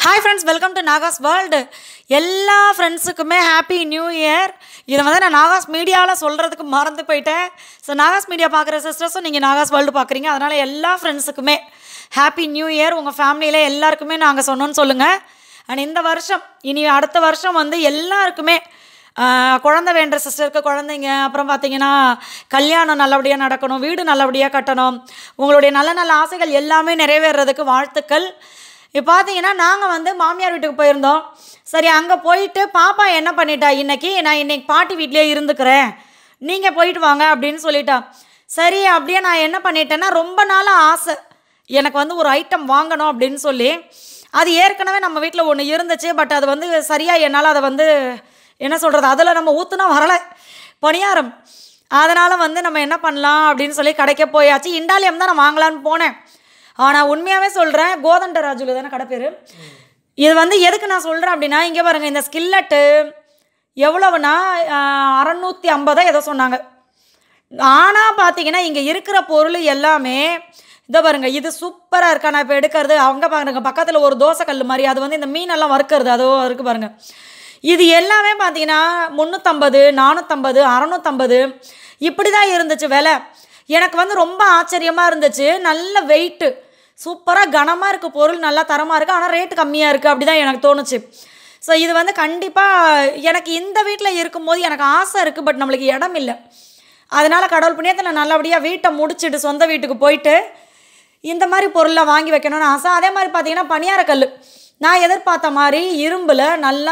Hi friends welcome to Naga's world எல்லா ஃப்ரெண்ட்ஸுக்குமே happy new year இதை வந்து நான் நாகாஸ் மீடியாவில் சொல்கிறதுக்கு மறந்து போயிட்டேன் ஸோ நாகாஸ் மீடியா பார்க்குற சிஸ்டர்ஸும் நீங்கள் நாகாஸ் வேர்ல்டு பார்க்குறீங்க அதனால் எல்லா ஃப்ரெண்ட்ஸுக்குமே ஹாப்பி நியூ இயர் உங்கள் ஃபேமிலியில் எல்லாருக்குமே நாங்கள் சொன்னோன்னு சொல்லுங்கள் அண்ட் இந்த வருஷம் இனி அடுத்த வருஷம் வந்து எல்லாருக்குமே ஆஹ், குழந்தை வேண்டுற சிஸ்டருக்கு குழந்தைங்க அப்புறம் பார்த்தீங்கன்னா கல்யாணம் நல்லபடியாக நடக்கணும் வீடு நல்லபடியாக கட்டணும் உங்களுடைய நல்ல நல்ல ஆசைகள் எல்லாமே நிறைவேறதுக்கு வாழ்த்துக்கள் இப்போ பார்த்தீங்கன்னா நாங்கள் வந்து மாமியார் வீட்டுக்கு போயிருந்தோம் சரி அங்கே போயிட்டு பாப்பா என்ன பண்ணிட்டா இன்னைக்கு நான் இன்னைக்கு பாட்டி வீட்டிலே இருந்துக்கிறேன் நீங்கள் போயிட்டு வாங்க அப்படின்னு சொல்லிட்டா சரி அப்படியே நான் என்ன பண்ணிட்டேன்னா ரொம்ப நாளாக ஆசை எனக்கு வந்து ஒரு ஐட்டம் வாங்கணும் அப்படின்னு சொல்லி அது ஏற்கனவே நம்ம வீட்டில் ஒன்று இருந்துச்சு பட் அது வந்து சரியாக என்னால் அதை வந்து என்ன சொல்கிறது அதில் நம்ம ஊற்றுனா வரலை பணியாரம் அதனால் வந்து நம்ம என்ன பண்ணலாம் அப்படின்னு சொல்லி கடைக்க போயாச்சு இண்டாலியம் தான் நான் வாங்கலான்னு போனேன் ஆனால் உண்மையாகவே சொல்கிறேன் கோதண்ட ராஜுல தானே கடை பேர் இது வந்து எதுக்கு நான் சொல்கிறேன் அப்படின்னா இங்கே பாருங்கள் இந்த ஸ்கில்லட்டு எவ்வளவுனா அறநூற்றி ஐம்பதா ஏதோ சொன்னாங்க ஆனால் பார்த்தீங்கன்னா இங்கே இருக்கிற பொருள் எல்லாமே இதோ பாருங்க இது சூப்பராக இருக்கா நான் இப்போ எடுக்கிறது அவங்க பாருங்க பக்கத்தில் ஒரு தோசை கல் மாதிரி அது வந்து இந்த மீனெல்லாம் வறுக்கிறது அதோ இருக்கு பாருங்க இது எல்லாமே பார்த்தீங்கன்னா முந்நூற்றம்பது நானூற்றம்பது அறநூற்றம்பது இப்படி தான் இருந்துச்சு விலை எனக்கு வந்து ரொம்ப ஆச்சரியமாக இருந்துச்சு நல்ல வெயிட்டு சூப்பராக கனமாக இருக்குது பொருள் நல்லா தரமாக இருக்குது ஆனால் ரேட்டு கம்மியாக இருக்குது அப்படி தான் எனக்கு தோணுச்சு ஸோ இது வந்து கண்டிப்பாக எனக்கு இந்த வீட்டில் இருக்கும்போது எனக்கு ஆசை இருக்குது பட் நம்மளுக்கு இடம் இல்லை அதனால் கடவுள் புண்ணியத்தில் நல்லபடியாக வீட்டை முடிச்சுட்டு சொந்த வீட்டுக்கு போயிட்டு இந்த மாதிரி பொருளை வாங்கி வைக்கணும்னு ஆசை அதே மாதிரி பார்த்தீங்கன்னா பணியாரக்கல் நான் எதிர்பார்த்த மாதிரி இரும்பில் நல்லா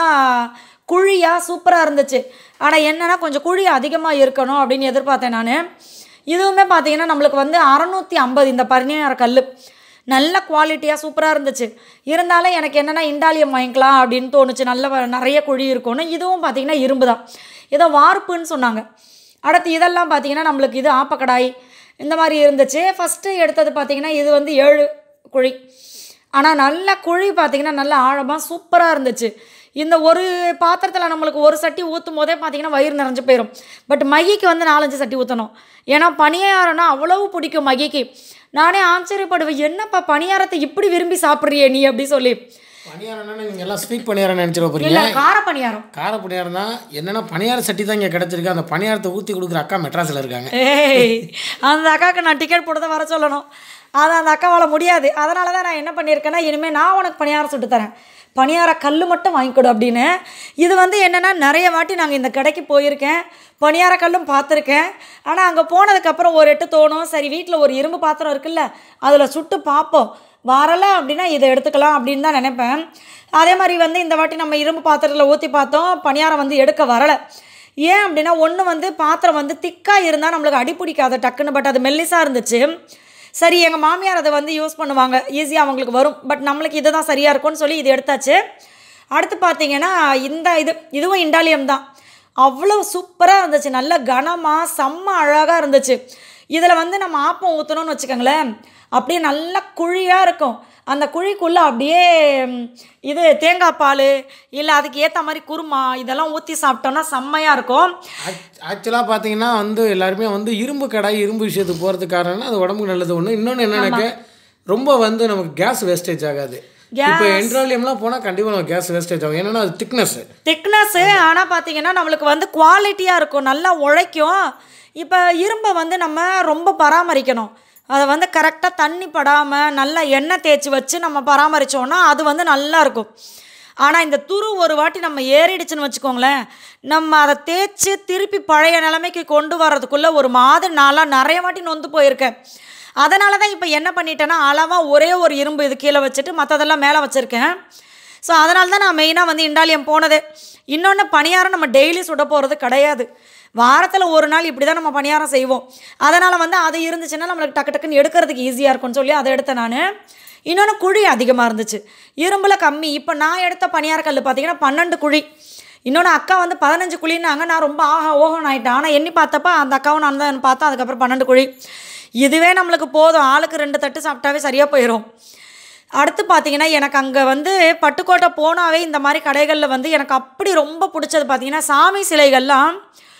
குழியாக சூப்பராக இருந்துச்சு ஆனால் என்னென்னா கொஞ்சம் குழி அதிகமாக இருக்கணும் அப்படின்னு எதிர்பார்த்தேன் நான் இதுவுமே பார்த்தீங்கன்னா நம்மளுக்கு வந்து அறநூற்றி ஐம்பது இந்த பனியார கல் நல்ல குவாலிட்டியாக சூப்பராக இருந்துச்சு இருந்தாலும் எனக்கு என்னென்னா இண்டாலியம் வாங்கிக்கலாம் அப்படின்னு தோணுச்சு நல்ல வ- நிறைய குழி இருக்கும்னு இதுவும் பார்த்தீங்கன்னா இரும்பு தான் ஏதோ வார்ப்புன்னு சொன்னாங்க அடுத்து இதெல்லாம் பார்த்தீங்கன்னா நம்மளுக்கு இது ஆப்பக்கடாய் இந்த மாதிரி இருந்துச்சு ஃபஸ்ட்டு எடுத்தது பார்த்தீங்கன்னா இது வந்து ஏழு குழி ஆனால் நல்ல குழி பார்த்தீங்கன்னா நல்ல ஆழமாக சூப்பராக இருந்துச்சு இந்த ஒரு பாத்திரத்தில் நம்மளுக்கு ஒரு சட்டி ஊற்றும் போதே பார்த்தீங்கன்னா வயிறு நிறைஞ்சு போயிடும் பட் மகிக்கு வந்து நாலஞ்சு சட்டி ஊற்றணும் ஏன்னா பணியாரம்னா அவ்வளவு பிடிக்கும் மகிக்கு நானே ஆச்சரியப்படுவேன் என்னப்பா பணியாரத்தை இப்படி விரும்பி சாப்பிட்றியே நீ அப்படி சொல்லி பணியாரம்னா நீங்கள் எல்லாம் ஸ்வீட் பணியாரம் நினச்சிட போறீங்க இல்லை கார பணியாரம் கார பணியாரம் தான் என்னென்னா பணியார சட்டி தான் இங்கே கிடச்சிருக்கு அந்த பணியாரத்தை ஊற்றி கொடுக்குற அக்கா மெட்ராஸில் இருக்காங்க ஏய் அந்த அக்காவுக்கு நான் டிக்கெட் போட்டு தான் வர சொல்லணும் அது அந்த அக்காவால் முடியாது அதனால தான் நான் என்ன பண்ணியிருக்கேன்னா இனிமேல் நான் உனக்கு பணியாரம் சுட்டு தரேன் பணியார கல் மட்டும் வாங்கி கொடு அப்படின்னு இது வந்து என்னென்னா நிறைய வாட்டி நாங்கள் இந்த கடைக்கு போயிருக்கேன் பணியார கல்லும் பார்த்துருக்கேன் ஆனால் அங்கே போனதுக்கப்புறம் ஒரு எட்டு தோணும் சரி வீட்டில் ஒரு இரும்பு பாத்திரம் இருக்குல்ல அதில் சுட்டு பார்ப்போம் வரலை அப்படின்னா இதை எடுத்துக்கலாம் அப்படின்னு தான் நினைப்பேன் அதே மாதிரி வந்து இந்த வாட்டி நம்ம இரும்பு பாத்திரத்தில் ஊற்றி பார்த்தோம் பணியாரம் வந்து எடுக்க வரலை ஏன் அப்படின்னா ஒன்று வந்து பாத்திரம் வந்து திக்காக இருந்தால் நம்மளுக்கு அடி பிடிக்காது டக்குன்னு பட் அது மெல்லிஸாக இருந்துச்சு சரி எங்கள் மாமியார் அதை வந்து யூஸ் பண்ணுவாங்க ஈஸியாக அவங்களுக்கு வரும் பட் நம்மளுக்கு இதுதான் சரியாக இருக்கும்னு சொல்லி இது எடுத்தாச்சு அடுத்து பார்த்தீங்கன்னா இந்த இது இதுவும் இண்டாலியம் தான் அவ்வளோ சூப்பராக இருந்துச்சு நல்ல கனமாக செம்ம அழகாக இருந்துச்சு இதில் வந்து நம்ம ஆப்பம் ஊற்றணும்னு வச்சுக்கோங்களேன் அப்படியே நல்ல குழியாக இருக்கும் அந்த குழிக்குள்ளே அப்படியே ம், இது தேங்காய் பால் இல்லை அதுக்கு ஏற்ற மாதிரி குருமா இதெல்லாம் ஊற்றி சாப்பிட்டோன்னா செம்மையாக இருக்கும் ஆக்சுவலாக பார்த்தீங்கன்னா வந்து எல்லாருமே வந்து இரும்பு கடாய் இரும்பு விஷயத்துக்கு போகிறதுக்கு காரணம்னா அது உடம்புக்கு நல்லது ஒன்று இன்னொன்று என்னன்னாக்க ரொம்ப வந்து நமக்கு கேஸ் வேஸ்டேஜ் ஆகாது இப்போ என்ட்ரோலியம்லாம் போனால் கண்டிப்பாக நமக்கு கேஸ் வேஸ்டேஜ் ஆகும் என்னன்னா அது திக்னஸ் திக்னஸ்ஸு ஆனால் பார்த்தீங்கன்னா நம்மளுக்கு வந்து குவாலிட்டியாக இருக்கும் நல்லா உழைக்கும் இப்போ இரும்பை வந்து நம்ம ரொம்ப பராமரிக்கணும் அதை வந்து கரெக்டாக தண்ணி படாமல் நல்லா எண்ணெய் தேய்ச்சி வச்சு நம்ம பராமரித்தோன்னா அது வந்து நல்லா இருக்கும் ஆனால் இந்த துரு ஒரு வாட்டி நம்ம ஏறிடுச்சுன்னு வச்சுக்கோங்களேன் நம்ம அதை தேய்ச்சி திருப்பி பழைய நிலைமைக்கு கொண்டு வர்றதுக்குள்ளே ஒரு மாதிரி நாளாக நிறைய வாட்டி நொந்து போயிருக்கேன் அதனால தான் இப்போ என்ன பண்ணிட்டேன்னா அளவாக ஒரே ஒரு இரும்பு இது கீழே வச்சுட்டு மற்றதெல்லாம் மேலே வச்சுருக்கேன் ஸோ அதனால தான் நான் மெயினாக வந்து இண்டாலியம் போனதே இன்னொன்று பணியாரம் நம்ம டெய்லி சுட போகிறது கிடையாது வாரத்தில் ஒரு நாள் இப்படி தான் நம்ம பணியாரம் செய்வோம் அதனால் வந்து அது இருந்துச்சுன்னா நம்மளுக்கு டக்கு டக்குன்னு எடுக்கிறதுக்கு ஈஸியாக இருக்கும்னு சொல்லி அதை எடுத்தேன் நான் இன்னொன்று குழி அதிகமாக இருந்துச்சு இரும்பில் கம்மி இப்போ நான் எடுத்த பணியாரக்கல் பார்த்தீங்கன்னா பன்னெண்டு குழி இன்னொன்று அக்கா வந்து பதினஞ்சு குழின்னாங்க நான் ரொம்ப ஆஹா ஓஹோன்னு ஆயிட்டேன் ஆனால் எண்ணி பார்த்தப்ப அந்த அக்காவும் நான் தான் பார்த்தேன் அதுக்கப்புறம் பன்னெண்டு குழி இதுவே நம்மளுக்கு போதும் ஆளுக்கு ரெண்டு தட்டு சாப்பிட்டாவே சரியாக போயிடும் அடுத்து பார்த்தீங்கன்னா எனக்கு அங்கே வந்து பட்டுக்கோட்டை போனாவே இந்த மாதிரி கடைகளில் வந்து எனக்கு அப்படி ரொம்ப பிடிச்சது பார்த்தீங்கன்னா சாமி சிலைகள்லாம்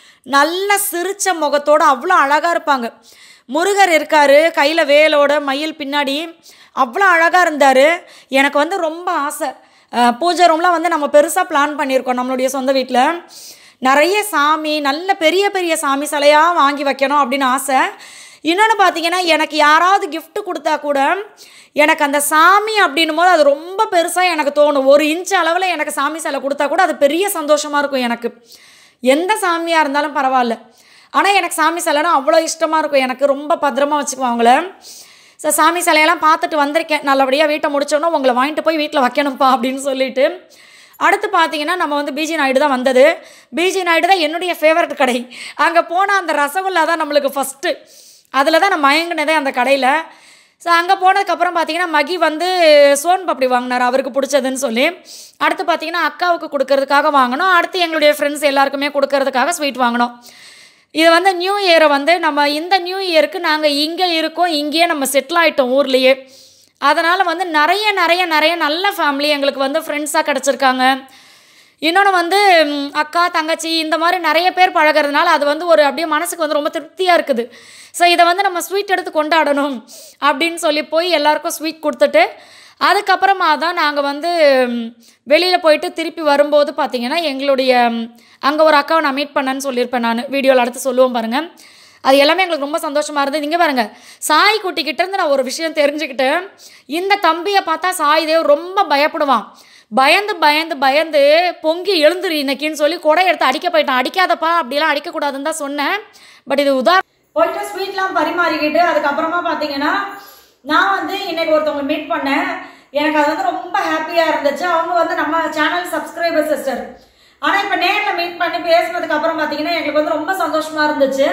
நல்ல சிரிச்ச முகத்தோடு அவ்வளோ அழகாக இருப்பாங்க முருகர் இருக்கார் கையில் வேலோட மயில் பின்னாடி அவ்வளோ அழகாக இருந்தார் எனக்கு வந்து ரொம்ப ஆசை அஹ், பூஜை ரூம்லாம் வந்து நம்ம பெருசாக பிளான் பண்ணியிருக்கோம் நம்மளுடைய சொந்த வீட்டில் நிறைய சாமி நல்ல பெரிய பெரிய சாமி சிலையாக வாங்கி வைக்கணும் அப்படின்னு ஆசை இன்னொன்று பார்த்தீங்கன்னா எனக்கு யாராவது gift கொடுத்தா கூட எனக்கு அந்த சாமி அப்படின்னும் போது அது ரொம்ப பெருசாக எனக்கு தோணும் ஒரு இன்ச் அளவில் எனக்கு சாமி சிலை கொடுத்தா கூட அது பெரிய சந்தோஷமாக இருக்கும் எனக்கு எந்த சாமியாக இருந்தாலும் பரவாயில்ல ஆனால் எனக்கு சாமி சிலைனா அவ்வளோ இஷ்டமாக இருக்கும் எனக்கு ரொம்ப பத்திரமா வச்சுக்குவேன் அவங்கள ஸோ சாமி சிலையெல்லாம் பார்த்துட்டு வந்திருக்கேன் நல்லபடியாக வீட்டை முடிச்சோன்னா உங்களை வாங்கிட்டு போய் வீட்டில் வைக்கணும்ப்பா அப்படின்னு சொல்லிட்டு அடுத்து பார்த்தீங்கன்னா நம்ம வந்து பிஜி நாயுடு தான் வந்தது பிஜி நாயுடு தான் என்னுடைய ஃபேவரட் கடை அங்கே போனால் அந்த ரசகுல்லா தான் நம்மளுக்கு ஃபஸ்ட்டு அதில் தான் நான் மயங்கினதே அந்த கடையில் ஸோ அங்கே போனதுக்கப்புறம் பார்த்தீங்கன்னா மகி வந்து சோன் பப்படி வாங்கினார் அவருக்கு பிடிச்சதுன்னு சொல்லி அடுத்து பார்த்தீங்கன்னா அக்காவுக்கு கொடுக்கறதுக்காக வாங்கினோம் அடுத்து எங்களுடைய ஃப்ரெண்ட்ஸ் எல்லாருக்குமே கொடுக்கறதுக்காக ஸ்வீட் வாங்கினோம் இது வந்து நியூ இயரை வந்து நம்ம இந்த நியூ இயருக்கு நாங்கள் இங்கே இருக்கோம் இங்கேயே நம்ம செட்டில் ஆகிட்டோம் ஊர்லேயே அதனால் வந்து நிறைய நிறைய நிறைய நல்ல ஃபேமிலி எங்களுக்கு வந்து ஃப்ரெண்ட்ஸாக கிடச்சிருக்காங்க இன்னொன்று வந்து ம், அக்கா தங்கச்சி இந்த மாதிரி நிறைய பேர் பழகுறதுனால அது வந்து ஒரு அப்படியே மனசுக்கு வந்து ரொம்ப திருப்தியாக இருக்குது ஸோ இதை வந்து நம்ம ஸ்வீட் எடுத்து கொண்டாடணும் அப்படின்னு சொல்லி போய் எல்லாருக்கும் ஸ்வீட் கொடுத்துட்டு அதுக்கப்புறமா தான் நாங்கள் வந்து வெளியில் போயிட்டு திருப்பி வரும்போது பார்த்தீங்கன்னா எங்களுடைய அங்கே ஒரு அக்காவை நான் மீட் பண்ணேன்னு சொல்லியிருப்பேன் நான் வீடியோவில் அடுத்து சொல்லுவோம் பாருங்கள் அது எல்லாமே எங்களுக்கு ரொம்ப சந்தோஷமாக இருந்தது இங்கே பாருங்கள் சாய் குட்டிக்கிட்ட இருந்து நான் ஒரு விஷயம் தெரிஞ்சுக்கிட்டேன் இந்த தம்பியை பார்த்தா சாய் தேவ் ரொம்ப பயப்படுவான் பயந்து பயந்து பயந்து பொங்கி எழுந்துரு இன்னைக்குன்னு சொல்லி கொடை எடுத்து அடிக்க போயிட்டான் அடிக்காதப்பா அப்படிலாம் அடிக்கக்கூடாதுன்னு தான் சொன்னேன் பட் இது உதாரணம் போயிட்டு ஸ்வீட்லாம் பரிமாறிக்கிட்டு அதுக்கப்புறமா பார்த்தீங்கன்னா நான் வந்து இன்னைக்கு ஒருத்தவங்க மீட் பண்ணேன் எனக்கு அது வந்து ரொம்ப ஹாப்பியாக இருந்துச்சு அவங்க வந்து நம்ம சேனல் சப்ஸ்கிரைபர் சிஸ்டர் ஆனால் இப்போ நேரில் மீட் பண்ணி பேசினதுக்கு அப்புறம் பார்த்தீங்கன்னா எங்களுக்கு வந்து ரொம்ப சந்தோஷமா இருந்துச்சு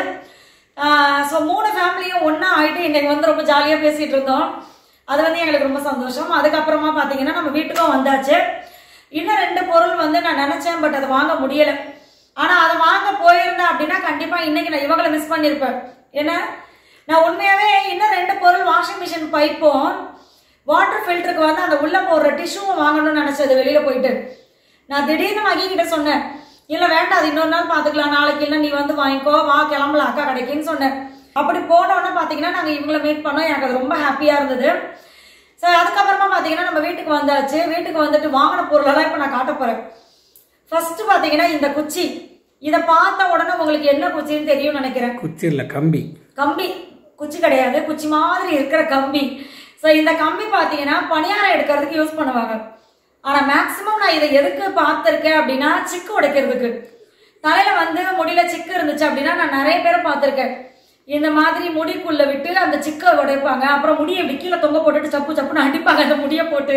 ஸோ மூணு ஃபேமிலியும் ஒன்றா ஆகிட்டு இன்னைக்கு வந்து ரொம்ப ஜாலியாக பேசிகிட்டு இருந்தோம் அது வந்து எங்களுக்கு ரொம்ப சந்தோஷம் அதுக்கப்புறமா பார்த்தீங்கன்னா நம்ம வீட்டுக்கும் வந்தாச்சு இன்னும் ரெண்டு பொருள் வந்து நான் நினச்சேன் பட் அதை வாங்க முடியலை ஆனால் அதை வாங்க போயிருந்தேன் அப்படின்னா கண்டிப்பாக இன்னைக்கு நான் இவங்களை மிஸ் பண்ணியிருப்பேன் ஏன்னா நான் உண்மையாகவே இன்னும் ரெண்டு பொருள் வாஷிங் மிஷின் பைப்பும் வாட்டர் ஃபில்டருக்கு வந்து அந்த உள்ளே போடுற டிஷ்யூவும் வாங்கணும்னு நினச்சது வெளியில் போயிட்டு நான் திடீர்னு மகி கிட்ட சொன்னேன் இல்லை வேண்டாம் அது இன்னொரு நாள் பார்த்துக்கலாம் நாளைக்கு இல்லை நீ வந்து வாங்கிக்கோ வா கிளம்பல அக்கா கடைக்குன்னு சொன்னேன் அப்படி போனோன்னே பார்த்தீங்கன்னா நாங்கள் இவங்கள மீட் பண்ணோம் எனக்கு அது ரொம்ப ஹாப்பியாக இருந்தது ஸோ அதுக்கப்புறமா பார்த்தீங்கன்னா நம்ம வீட்டுக்கு வந்தாச்சு வீட்டுக்கு வந்துட்டு வாங்கின பொருளெல்லாம் இப்போ நான் காட்ட போகிறேன் ஃபர்ஸ்ட் பார்த்தீங்கன்னா இந்த குச்சி இதை பார்த்த உடனே உங்களுக்கு என்ன குச்சின்னு தெரியும்னு நினைக்கிறேன் குச்சி இல்லை கம்பி கம்பி குச்சி கிடையாது குச்சி மாதிரி இருக்கிற கம்பி ஸோ இந்த கம்பி பார்த்தீங்கன்னா பணியாரம் எடுக்கிறதுக்கு யூஸ் பண்ணுவாங்க ஆனால் மேக்ஸிமம் நான் இதை எதுக்கு பார்த்துருக்கேன் அப்படின்னா சிக்கு உடைக்கிறதுக்கு தலையில் வந்து முடியல சிக்கு இருந்துச்சு அப்படின்னா நான் நிறைய பேரை பார்த்துருக்கேன் இந்த மாதிரி முடிக்குள்ள விட்டு அந்த சிக்கை உடைப்பாங்க அப்புறம் முடியை இப்படி கீழே தொங்க போட்டுட்டு சப்பு சப்புன்னு அடிப்பாங்க அந்த முடியை போட்டு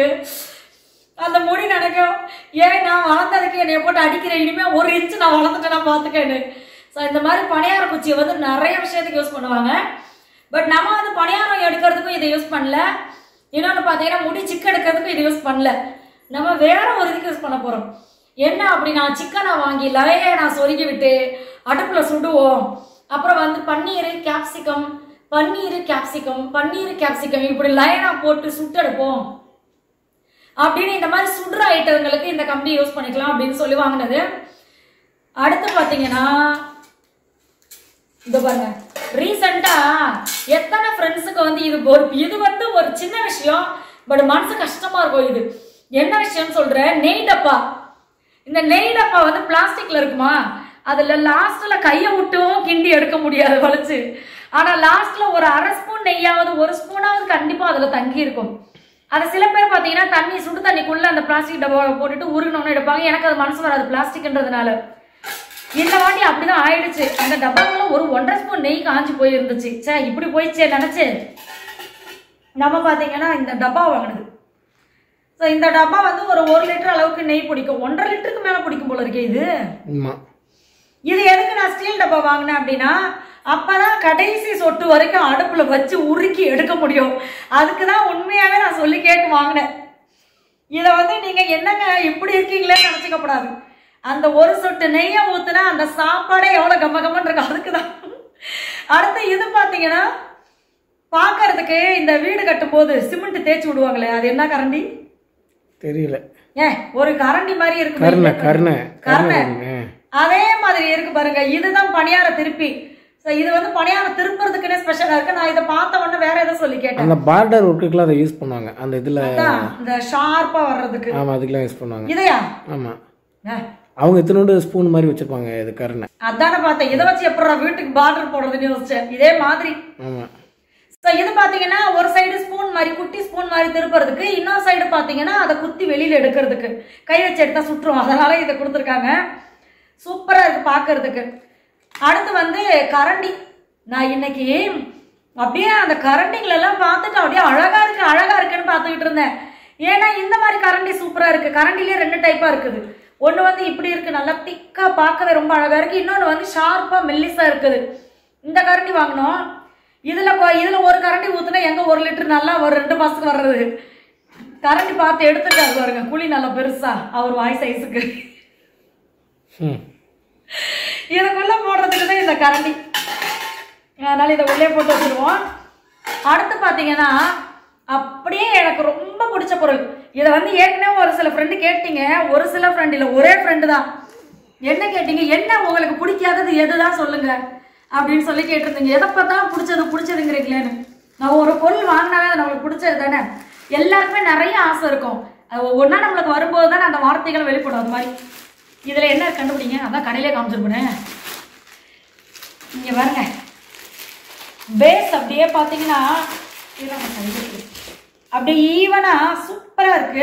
அந்த முடி நினைக்கும் ஏன் நான் வளர்ந்ததுக்கு என்னைய போட்டு அடிக்கிறேன் இனிமே ஒரு இன்ச்சு நான் வளர்ந்துட்டேன் நான் பார்த்துக்கேன்னு ஸோ இந்த மாதிரி பணியார குச்சியை வந்து நிறைய விஷயத்துக்கு யூஸ் பண்ணுவாங்க பட் நம்ம வந்து பணியாரம் எடுக்கிறதுக்கும் இதை யூஸ் பண்ணல இன்னொன்று பார்த்தீங்கன்னா முடி சிக்கு எடுக்கிறதுக்கும் இதை யூஸ் பண்ணல நம்ம வேற ஒரு இதுக்கு யூஸ் பண்ண போகிறோம் என்ன அப்படின்னா சிக்கனை வாங்கி லவையை நான் சொருகி விட்டு அடுப்பில் சுடுவோம் அப்புறம் வந்து paneer capsicum paneer capsicum paneer capsicum இப்படி லைனாக போட்டு சுட்டெடுப்போம் அப்படின்னு இந்த மாதிரி சுடுற ஐட்டங்களுக்கு இந்த கம்பி யூஸ் பண்ணிக்கலாம் அப்படின்னு சொல்லி வாங்கினது அடுத்து பார்த்தீங்கன்னா இது பாருங்க ரீசெண்டா எத்தனை ஃப்ரெண்ட்ஸுக்கு வந்து இது ஒரு இது வந்து ஒரு சின்ன விஷயம் பட் மனசு கஷ்டமா இருக்கும் இது என்ன விஷயம்னு சொல்றேன் நெய் டப்பா இந்த நெய் டப்பா வந்து பிளாஸ்டிக்ல இருக்குமா அதுல லாஸ்ட்ல கையை விட்டும் கிண்டி எடுக்க முடியாது வளைச்சு ஆனா லாஸ்ட்ல ஒரு அரை ஸ்பூன் நெய்யாவது ஒரு ஸ்பூனாவது கண்டிப்பா அதுல தங்கி இருக்கும் அது சில பேர் பாத்தீங்கன்னா தண்ணி சுடு தண்ணிக்குள்ள அந்த பிளாஸ்டிக் டப்பாவை போட்டுட்டு உருகணும்னு எடுப்பாங்க எனக்கு அது மனசு வராது பிளாஸ்டிக்ன்றதுனால இந்த வாட்டி அப்படிதான் ஆயிடுச்சு அந்த டப்பாக்குள்ள ஒரு ஒன்றரை ஸ்பூன் நெய் காஞ்சி போயிருந்துச்சு சே இப்படி போயிடுச்சே நினைச்சு நம்ம பாத்தீங்கன்னா இந்த டப்பா வாங்கினது ஸோ இந்த டப்பா வந்து ஒரு ஒரு லிட்டர் அளவுக்கு நெய் பிடிக்கும் ஒன்றரை லிட்டருக்கு மேலே பிடிக்கும் போல இருக்கே இது ஆமாம் இது எதுக்கு நான் ஸ்டீல் டப்பா வாங்கினேன் அப்படின்னா அப்பதான் கடைசி சொட்டு வரைக்கும் அடுப்புல வச்சு உருக்கி எடுக்க முடியும் அதுக்கு தான் உண்மையாவே நான் சொல்லி கேட்டு வாங்கினேன் இதை வந்து நீங்க என்னங்க இப்படி இருக்கீங்களே நினச்சிக்கப்படாது அந்த ஒரு சொட்டு நெய்யை ஊத்துனா அந்த சாப்பாடே எவ்வளோ கம்ம கம்மன்னு இருக்கும் அதுக்கு தான் அடுத்து இது பார்த்தீங்கன்னா பார்க்கறதுக்கு இந்த வீடு கட்டும்போது சிமெண்ட் தேய்ச்சி விடுவாங்களே அது என்ன கரண்டி தெரியல ஏன் ஒரு கரண்டி மாதிரி இருக்கு கருணை கருணை கருணை கருணை அதே மாதிரி இருக்கு பாருங்க இதுதான் பணியார திருப்பி ஸோ இது வந்து பணியாரம் திருப்புறதுக்குன்னே ஸ்பெஷலாக இருக்கு நான் இதை பார்த்த உடனே வேற எதோ சொல்லி கேட்டேன் அந்த பார்டர் ஒர்க்குக்கெல்லாம் அதை யூஸ் பண்ணுவாங்க அந்த இதில் அதான், இந்த ஷார்ப்பா வர்றதுக்கு ஆமாம் அதுக்கெல்லாம் யூஸ் பண்ணுவாங்க இதையா ஆமாம் ஏ, அவங்க இத்தினோண்டு ஸ்பூன் மாதிரி வச்சுருப்பாங்க இது கருணை அதானே பார்த்தேன் இதை வச்சு எப்படா வீட்டுக்கு பார்டர் போடுறதுன்னு யோசிச்சேன் இதே மாதிரி ஆமாம் ஸோ இது பார்த்தீங்கன்னா ஒரு சைடு ஸ்பூன் மாதிரி குட்டி ஸ்பூன் மாதிரி திருப்புறதுக்கு இன்னொரு சைடு பார்த்தீங்கன்னா அதை குத்தி வெளியில் எடுக்கிறதுக்கு கை வச்சு எடுத்தா சுற்றுவோம் அதனால இதை கொடுத்துருக்காங்க சூப்பராக இருக்கு பார்க்கறதுக்கு அடுத்து வந்து கரண்டி நான் இன்னைக்கு அப்படியே அந்த கரண்டிங்கள எல்லாம் பார்த்துட்டு அப்படியே அழகா இருக்கு அழகா இருக்குன்னு பார்த்துக்கிட்டு இருந்தேன் ஏன்னா இந்த மாதிரி கரண்டி சூப்பரா இருக்கு கரண்டிலேயே ரெண்டு டைப்பா இருக்குது ஒன்று வந்து இப்படி இருக்கு நல்லா திக்கா பார்க்கவே ரொம்ப அழகா இருக்கு இன்னொன்று வந்து ஷார்ப்பா மெல்லிசா இருக்குது இந்த கரண்டி வாங்கினோம் இதுல கொ- இதுல ஒரு கரண்டி ஊத்துனா எங்க ஒரு லிட்டர் நல்லா ஒரு ரெண்டு மாசத்துக்கு வர்றது கரண்டி பார்த்து எடுத்துட்டாரு பாருங்க குழி நல்லா பெருசா அவர் வாய் சைஸுக்கு ம் இதுக்குள்ள போடுறதுக்கு தான் இந்த கரண்டி அதனால இதை உள்ளே போட்டு வச்சிருவோம் அடுத்து பார்த்தீங்கன்னா அப்படியே எனக்கு ரொம்ப பிடிச்ச பொருள் இதை வந்து ஏற்கனவே ஒரு சில ஃப்ரெண்டு கேட்டீங்க ஒரு சில ஃப்ரெண்ட் இல்லை ஒரே ஃப்ரெண்டு தான் என்ன கேட்டீங்க என்ன உங்களுக்கு பிடிக்காதது எதுதான் சொல்லுங்க அப்படின்னு சொல்லி கேட்டிருந்தீங்க எதை பார்த்தா பிடிச்சது பிடிச்சதுங்கிறீங்களேன்னு நான் ஒரு பொருள் வாங்கினாவே அது நம்மளுக்கு பிடிச்சது தானே எல்லாருக்குமே நிறைய ஆசை இருக்கும் அது ஒவ்வொன்றா நம்மளுக்கு வரும்போது தானே அந்த வார்த்தைகள் வெளிப்படும் அது மாதிரி இதில் என்ன கண்டுபிடிங்க அதான் கடையிலே காமிச்சிருப்பேன் இங்கே பாருங்க பேஸ் அப்படியே பார்த்தீங்கன்னா இதெல்லாம் நான் கழுவிட்டு. அப்படியே ஈவனாக சூப்பராக இருக்கு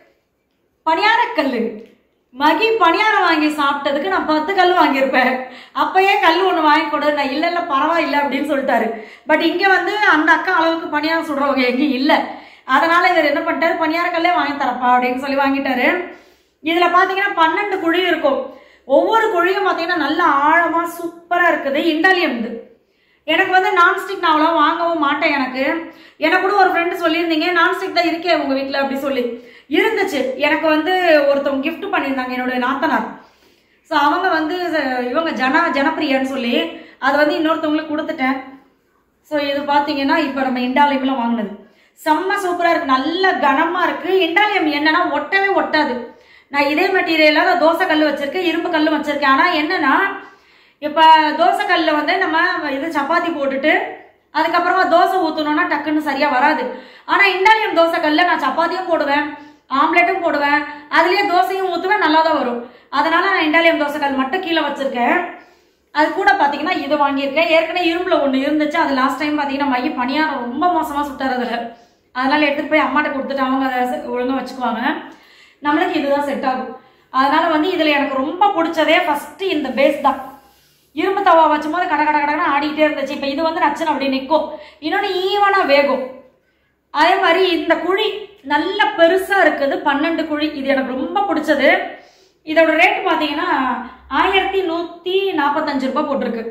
பணியாரக்கல் மகி பணியாரம் வாங்கி சாப்பிட்டதுக்கு நான் பத்து கல் வாங்கியிருப்பேன் அப்பயே கல் ஒன்று வாங்கி கொடு நான் இல்லை இல்லை பரவாயில்ல அப்படின்னு சொல்லிட்டாரு பட் இங்கே வந்து அந்த அக்கா அளவுக்கு பணியாரம் சுடுறவங்க எங்கேயும் இல்லை அதனால இவர் என்ன பண்ணிட்டாரு பணியாரக்கல்லே வாங்கி தரப்பா அப்படின்னு சொல்லி வாங்கிட்டாரு இதில் பார்த்தீங்கன்னா பன்னெண்டு குழி இருக்கும் ஒவ்வொரு குழியும் பார்த்தீங்கன்னா நல்ல ஆழமாக சூப்பராக இருக்குது இண்டாலியம் இது எனக்கு வந்து நான்ஸ்டிக் நான் அவ்வளோ வாங்கவும் மாட்டேன் எனக்கு எனக்கு கூட ஒரு ஃப்ரெண்டு சொல்லியிருந்தீங்க நான்ஸ்டிக் தான் இருக்கே உங்கள் வீட்டில் அப்படி சொல்லி இருந்துச்சு எனக்கு வந்து ஒருத்தவங்க gift பண்ணியிருந்தாங்க என்னுடைய நாத்தனார் ஸோ அவங்க வந்து அஹ், இவங்க ஜன ஜனப்பிரியான்னு சொல்லி அதை வந்து இன்னொருத்தவங்களுக்கு கொடுத்துட்டேன் ஸோ இது பார்த்தீங்கன்னா இப்போ நம்ம இண்டாலியம்ல வாங்கினது செம்ம சூப்பராக இருக்கு நல்ல கனமாக இருக்கு இண்டாலியம் என்னன்னா ஒட்டவே ஒட்டாது நான் இதே மெட்டீரியலாக தான் தோசை கல் வச்சிருக்கேன் இரும்பு கல் வச்சிருக்கேன் ஆனால் என்னன்னா இப்போ தோசை கல்ல வந்து நம்ம இது சப்பாத்தி போட்டுட்டு அதுக்கப்புறமா தோசை ஊற்றணும்னா டக்குன்னு சரியாக வராது ஆனால் இண்டாலியம் தோசை கல்ல நான் சப்பாத்தியும் போடுவேன் ஆம்லெட்டும் போடுவேன் அதுலேயே தோசையும் ஊற்றுவேன் நல்லா தான் வரும் அதனால நான் இண்டாலியம் தோசை கல் மட்டும் கீழே வச்சிருக்கேன் அது கூட பார்த்தீங்கன்னா இது வாங்கியிருக்கேன் ஏற்கனவே இரும்புல ஒன்று இருந்துச்சு அது லாஸ்ட் டைம் பார்த்தீங்கன்னா மைய பணியாரம் ரொம்ப மோசமாக சுட்டார் அதில் அதனால எடுத்துட்டு போய் அம்மாட்ட கொடுத்துட்டு அவங்க அதை செ- ஒழுங்கா வச்சுக்குவாங்க நம்மளுக்கு இதுதான் செட் ஆகும் அதனால வந்து இதில் எனக்கு ரொம்ப பிடிச்சதே ஃபர்ஸ்ட் இந்த பேஸ் தான் இரும்பு தவா வச்சும் போது கட கட கடன்னு ஆடிக்கிட்டே இருந்துச்சு இப்போ இது வந்து நச்சுன்னு அப்படி நிற்கும் இன்னொன்று ஈவனாக வேகும் அதே மாதிரி இந்த குழி நல்ல பெருசா இருக்குது பன்னெண்டு குழி இது எனக்கு ரொம்ப பிடிச்சது இதோட ரேட் பார்த்தீங்கன்னா ஆயிரத்தி நூற்றி நாற்பத்தஞ்சு ரூபாய் போட்டிருக்கு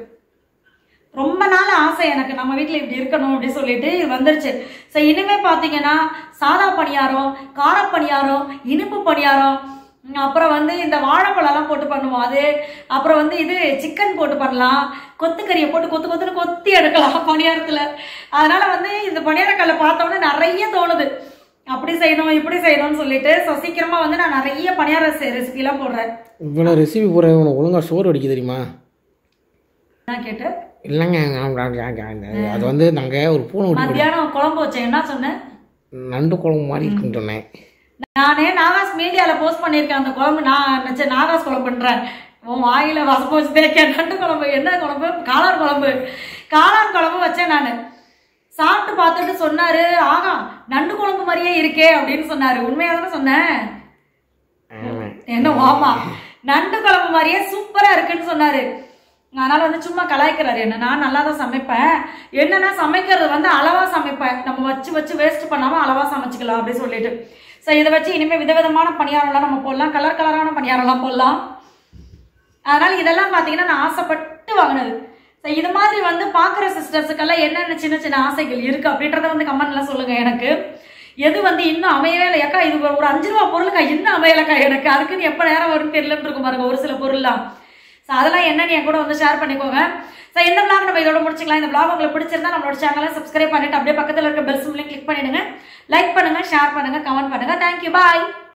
ரொம்ப நாள் ஆசை எனக்கு நம்ம வீட்டில் இப்படி இருக்கணும் அப்படின்னு சொல்லிட்டு இது வந்துருச்சு ஸோ இனிமே பார்த்தீங்கன்னா சாதா பணியாரம் கார பணியாரம் இனிப்பு பணியாரம் உம், அப்புறம் வந்து இந்த வாழைப்பழம்லாம் போட்டு பண்ணுவோம் அது அப்புறம் வந்து இது சிக்கன் போட்டு பண்ணலாம் கொத்துக்கறியை போட்டு கொத்து கொத்துன்னு கொத்தி எடுக்கலாம் பணியாரத்தில் அதனால வந்து இந்த பணியாரக்கல்லை பார்த்தோன்னே நிறைய தோணுது அப்படி செய்யணும் இப்படி செய்யணும்னு சொல்லிட்டு ஸோ சீக்கிரமாக வந்து நான் நிறைய பணியார ரெசிபிலாம் போடுறேன் இவ்வளோ ரெசிபி போடுறேன் உனக்கு ஒழுங்காக சோறு அடிக்க தெரியுமா நான் கேட்டு இல்லைங்க அது வந்து நாங்கள் ஒரு பூனை குட்டி மத்தியானம் குழம்பு வச்சேன் என்ன சொன்னேன் நண்டு குழம்பு மாதிரி இருக்குன்னு சொன்னேன் நானே நாகாஸ் மீடியால போஸ்ட் பண்ணியிருக்கேன் அந்த குழம்பு நான் நினச்சேன் நாகாஸ் குழம்பு பண்றேன் உன் வாயில வசப்பு வச்சு தேய்க்க நண்டு குழம்பு என்ன குழம்பு காளான் குழம்பு காளான் குழம்பு வச்சேன் நான் சாப்பிட்டு பார்த்துட்டு சொன்னாரு ஆகா நண்டு குழம்பு மாதிரியே இருக்கே அப்படின்னு சொன்னாரு உண்மையாக தானே சொன்னேன் ஆமாம் என்ன ஆமா நண்டு குழம்பு மாதிரியே சூப்பரா இருக்குன்னு சொன்னாரு அதனால வந்து சும்மா கலாய்க்கிறாரு என்ன நான் நல்லா தான் சமைப்பேன் என்னன்னா சமைக்கிறது வந்து அளவா சமைப்பேன் நம்ம வச்சு வச்சு வேஸ்ட் பண்ணாம அளவா சமைச்சுக்கலாம் அப்படின்னு சொல்லிட்டு ஸோ இதை வச்சு இனிமே விதவிதமான பணியாரம்லாம் நம்ம போடலாம் கலர் கலரான பணியாரம்லாம் போடலாம் அதனால இதெல்லாம் பார்த்தீங்கன்னா நான் ஆசைப்பட்டு வாங்கினது ஸோ இது மாதிரி வந்து பார்க்குற சிஸ்டர்ஸுக்கெல்லாம் என்னென்ன சின்ன சின்ன ஆசைகள் இருக்கு அப்படின்றத வந்து கமெண்ட்ல சொல்லுங்க எனக்கு எது வந்து இன்னும் அமையவே இல்லை அக்கா இது ஒரு அஞ்சு ரூபா பொருளுக்கா இன்னும் அமையலக்கா எனக்கு அதுக்குன்னு எப்போ நேரம் வரும்னு தெரியலன்னு இருக்கும் பாருங்க ஒரு சில பொருள்லாம் ஸோ அதெல்லாம் என்னன்னு என் கூட வந்து ஷேர் பண்ணிக்கோங்க ஸோ இந்த vlog நம்ம இதோட முடிச்சுக்கலாம் இந்த vlog உங்களுக்கு பிடிச்சிருந்தா நம்மளோட சேனலை சப்ஸ்கிரைப் பண்ணிட்டு அப்படியே பக்கத்தில் இருக்க பெல் சிம்லையும் கிளிக் பண்ணிடுங்க லைக் பண்ணுங்க ஷேர் பண்ணுங்க கமெண்ட் பண்ணுங்க தேங்க்யூ பாய்